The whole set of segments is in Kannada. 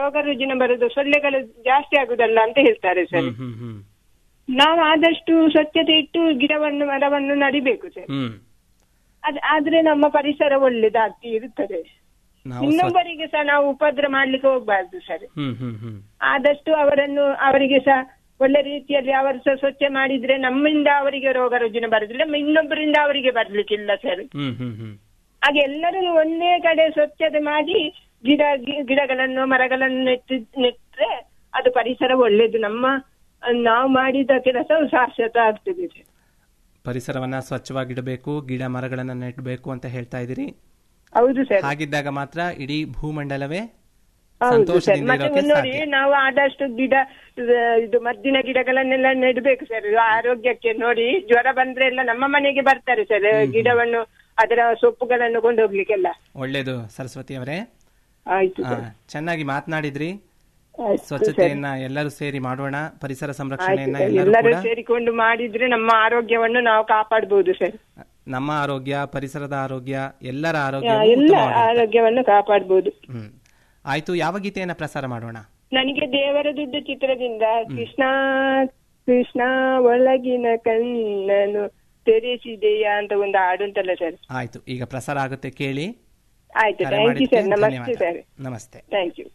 ರೋಗ ರುಜಿನ ಬರುದು ಸೊಳ್ಳೆಗಳು ಜಾಸ್ತಿ ಆಗುದಲ್ಲ ಅಂತ ಹೇಳ್ತಾರೆ ಸರ್ ಹ್ಮ್ ಹ್ಮ್ ಹ್ಮ್ ನಾವು ಆದಷ್ಟು ಸ್ವಚ್ಛತೆ ಇಟ್ಟು ಗಿಡವನ್ನು ಮರವನ್ನು ನಡಿಬೇಕು ಸರ್ ಹ್ಮ್ ಅದ್ ಆದ್ರೆ ನಮ್ಮ ಪರಿಸರ ಒಳ್ಳೇದಾಗ್ತಿ ಇರುತ್ತದೆ ನಾವು ಸ್ವ- ಇನ್ನೊಬ್ಬರಿಗೆ ಸಹ ನಾವು ಉಪದ್ರ ಮಾಡ್ಲಿಕ್ಕೆ ಹೋಗ್ಬಾರ್ದು ಸರ್ ಹ್ಮ್ ಹ್ಮ್ ಹ್ಮ್ ಆದಷ್ಟು ಅವರನ್ನು ಅವರಿಗೆ ಸಹ ಒಳ್ಳೆ ರೀತಿಯಲ್ಲಿ ಅವರು ಸಹ ಸ್ವಚ್ಛ ಮಾಡಿದ್ರೆ ನಮ್ಮಿಂದ ಅವರಿಗೆ ರೋಗ ರುಜಿನ ಬರುದಿಲ್ಲ ಇನ್ನೊಬ್ಬರಿಂದ ಅವರಿಗೆ ಬರ್ಲಿಕ್ಕಿಲ್ಲ ಸರ್ ಹ್ಮ್ ಹ್ಮ್ ಹ್ಮ್ ಹಾಗೆ ಎಲ್ಲರೂ ಒಂದೇ ಕಡೆ ಸ್ವಚ್ಛತೆ ಮಾಡಿ ಗಿಡ ಗಿ- ಗಿಡಗಳನ್ನು ಮರಗಳನ್ನು ನೆಟ್ಟು ನೆಟ್ರೆ ಅದು ಪರಿಸರ ಒಳ್ಳೇದು ನಮ್ಮ ನಾವು ಮಾಡಿದ ಕೆಲಸವು ಶಾಶ್ವತ ಆಗ್ತದೆ ಸರ್. ಪರಿಸರವನ್ನ ಸ್ವಚ್ಛವಾಗಿಡಬೇಕು ಗಿಡ ಮರಗಳನ್ನ ನೆಡಬೇಕು ಅಂತ ಹೇಳ್ತಾ ಇದ್ದೀರಿ ಹೌದು ಸರ್ ಹಾಗಿದ್ದಾಗ ಮಾತ್ರ ಇಡೀ ಭೂಮಂಡಲವೇ ಹೌದು ಸರ್ ಸಂತೋಷದಿಂದ ಮತ್ತೆ ಇರೋಕೆ ನೋಡಿ ಸಾಧ್ಯ ನಾವು ಆದಷ್ಟು ಗಿಡ ಇದು- ಇದು ಮದ್ದಿನ ಗಿಡಗಳನ್ನೆಲ್ಲ ನೆಡಬೇಕು ಸರ್ ಇದು ಆರೋಗ್ಯಕ್ಕೆ ನೋಡಿ ಜ್ವರ ಬಂದ್ರೆ ಎಲ್ಲ ನಮ್ಮ ಮನೆಗೆ ಬರ್ತಾರೆ ಸರ್ ಗಿಡವನ್ನು ಅದರ ಸೊಪ್ಪುಗಳನ್ನು ಕೊಂಡೋಗ್ಲಿಕ್ಕೆಲ್ಲ ಒಳ್ಳೇದು ಸರಸ್ವತಿ ಅವರೇ ಆಯ್ತು ಆ, ಸರ್ ಚೆನ್ನಾಗಿ ಮಾತನಾಡಿದ್ರಿ ಆಯ್ತು ಸರ್. ಸ್ವಚ್ಛತೆಯನ್ನ ಎಲ್ಲರೂ ಸೇರಿ ಮಾಡೋಣ ಪರಿಸರ ಆಯ್ತು ಸಂರಕ್ಷಣೆಯನ್ನ ಸರ್. ಎಲ್ಲರೂ ಎಲ್ಲರೂ ಕೂಡ ಸೇರಿಕೊಂಡು ಮಾಡಿದ್ರೆ ನಮ್ಮ ಆರೋಗ್ಯವನ್ನು ನಾವು ಕಾಪಾಡಬಹುದು ಸರ್ ನಮ್ಮ ಆರೋಗ್ಯ ಪರಿಸರದ ಆರೋಗ್ಯ ಎಲ್ಲರ ಆರೋಗ್ಯ ಎಲ್ಲ ಆರೋಗ್ಯವನ್ನು ಕಾಪಾಡಬಹುದು ಹ್ಮ್ ಆಯ್ತು ಯಾವ ಗೀತೆಯನ್ನ ಪ್ರಸಾರ ಮಾಡೋಣ ನನಗೆ ದೇವರ ದುಡ್ಡು ಚಿತ್ರದಿಂದ ಕೃಷ್ಣ ಕೃಷ್ಣ ಒಳಗಿನ ಕಣ್ಣನು ತೆರೆಸಿದೆಯಾ ಅಂತ ಒಂದು ಹಾಡುಂಟಲ್ಲ ಸರ್ ಆಯ್ತು ಈಗ ಪ್ರಸಾರ ಆಗುತ್ತೆ ಕೇಳಿ ಆಯ್ತು ಕರೆ ಥ್ಯಾಂಕ್ ಯು ಮಾಡಿದ್ದಕ್ಕೆ ಸರ್ ನಮಸ್ತೆ ಧನ್ಯವಾದ. ಸರ್ ನಮಸ್ತೆ ಥ್ಯಾಂಕ್ ಯು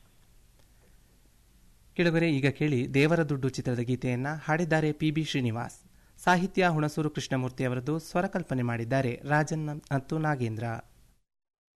ಕೆಳಗರೆ ಈಗ ಕೇಳಿ ದೇವರ ದುಡ್ಡು ಚಿತ್ರದ ಗೀತೆಯನ್ನ ಹಾಡಿದ್ದಾರೆ ಪಿ ಬಿ ಶ್ರೀನಿವಾಸ್ ಸಾಹಿತ್ಯ ಹುಣಸೂರು ಕೃಷ್ಣಮೂರ್ತಿ ಅವರದ್ದು ಸ್ವರಕಲ್ಪನೆ ಮಾಡಿದ್ದಾರೆ ರಾಜನ್ ಮತ್ತು ನಾಗೇಂದ್ರ